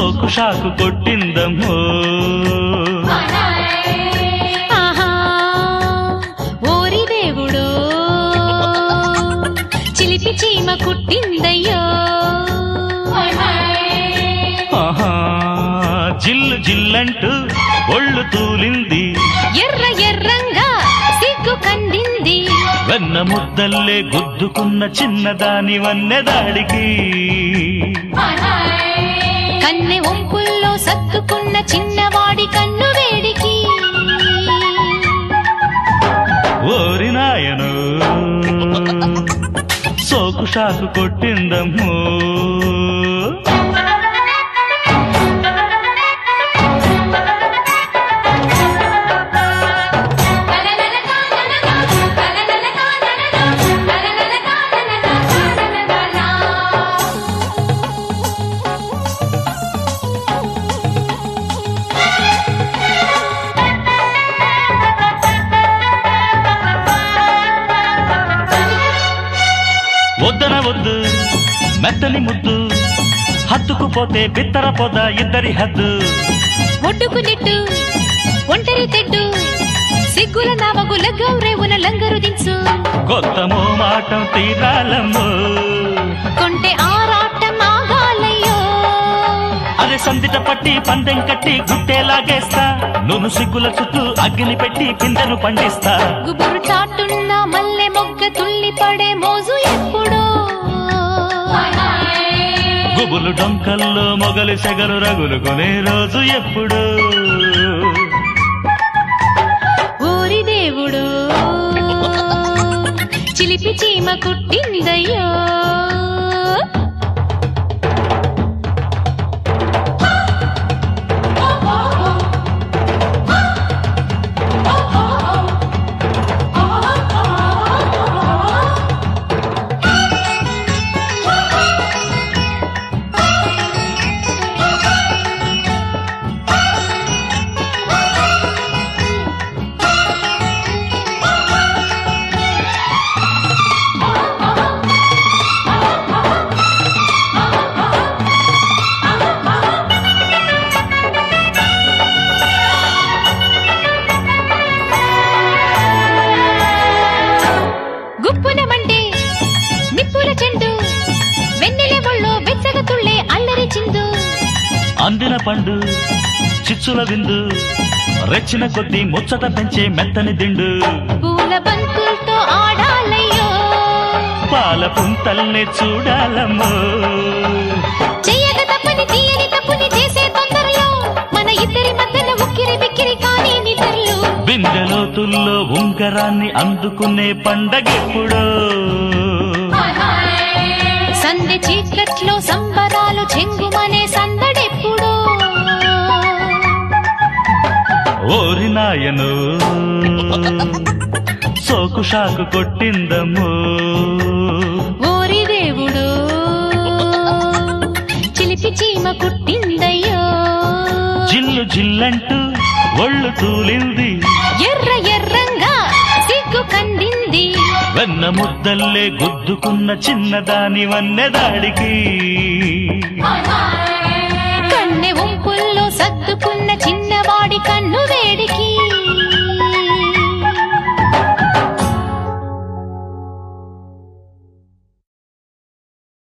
సోకు షాకు కొట్టిందమ్మో ఆహా ఓరి దేవుడు చిలిపి చీమ కుట్టిందయ్యో ఆహా జిల్లు జిల్లంటూ ఒళ్ళు తూలింది ఎర్ర ఎర్రంగా సిగ్గు కందింది వెన్న ముద్దల్లే గుద్దుకున్న చిన్నదాని వన్నెదాడికి కన్నె ఒంపుల్లో సత్తుకున్న చిన్నవాడి కన్ను వేడికి ఓరి నాయను సోకు షాకు కొట్టిందమ్మో వద్దన వద్దు మెత్తని ముద్దు హత్తుకుపోతే బిత్తర పొద ఇద్దరి హద్దు ఒడ్డుకు నిట్టు ఒంటరి తెడ్డు సిగ్గుల నావగుల గౌరేవున లంగరు దించు కొత్త మాటం తీరాలమ్మో కొంటె ఆరాటం ఆగాలయ్యో అదే సందిట పట్టి పందెం కట్టి గుట్టేలాగేస్తా నును సిగ్గుల చుట్టూ అగ్ని పెట్టి పిందెను పండిస్తా గుబురు చాటున్న మల్లె మొగ్గ తుల్లి పడే మోజు ఎప్పుడో గుబులు డొంకల్లో మొగలి సెగలు రగులుకునే రోజు ఎప్పుడు ఊరి దేవుడు చిలిపి చీమ కుట్టిందయ్యో గుప్పున మంటే నిప్పుల చెండు వెన్నెల ఒళ్ళో వెచ్చగ తుళ్ళే అల్లరి చిందు అందిన పండు చిచ్చుల విందు రెచ్చిన కొద్దీ ముచ్చట పెంచే మెత్తని దిండు పూల బంతులతో ఆడాలయ్యో పాల పుంతల్ని చూడాలమ్మో చెయ్యక తప్పని తీయని తప్పుని చేసే తొందరలో మన ఇద్దరి మధ్యన ఉక్కిరి బిక్కిరి కానీ నిద్రలు బిందెలోతుల్లో ఉంగరాన్ని అందుకునే పండగెప్పుడో సందె చీకట్లో సంబరాలు చెంగుమనే సందడెప్పుడో ఓరి నాయను సోకు షాకు కొట్టిందమ్మో ఓరి దేవుడు చిలిపి చీమ కుట్టిందయ్యో జిల్లు జిల్లంటూ ఒళ్ళు తూలింది ఎర్ర ఎర్రంగా సిగ్గు కందింది వెన్న ముద్దల్లే గుద్దుకున్న చిన్నదాని వన్నెదాడికి కన్నె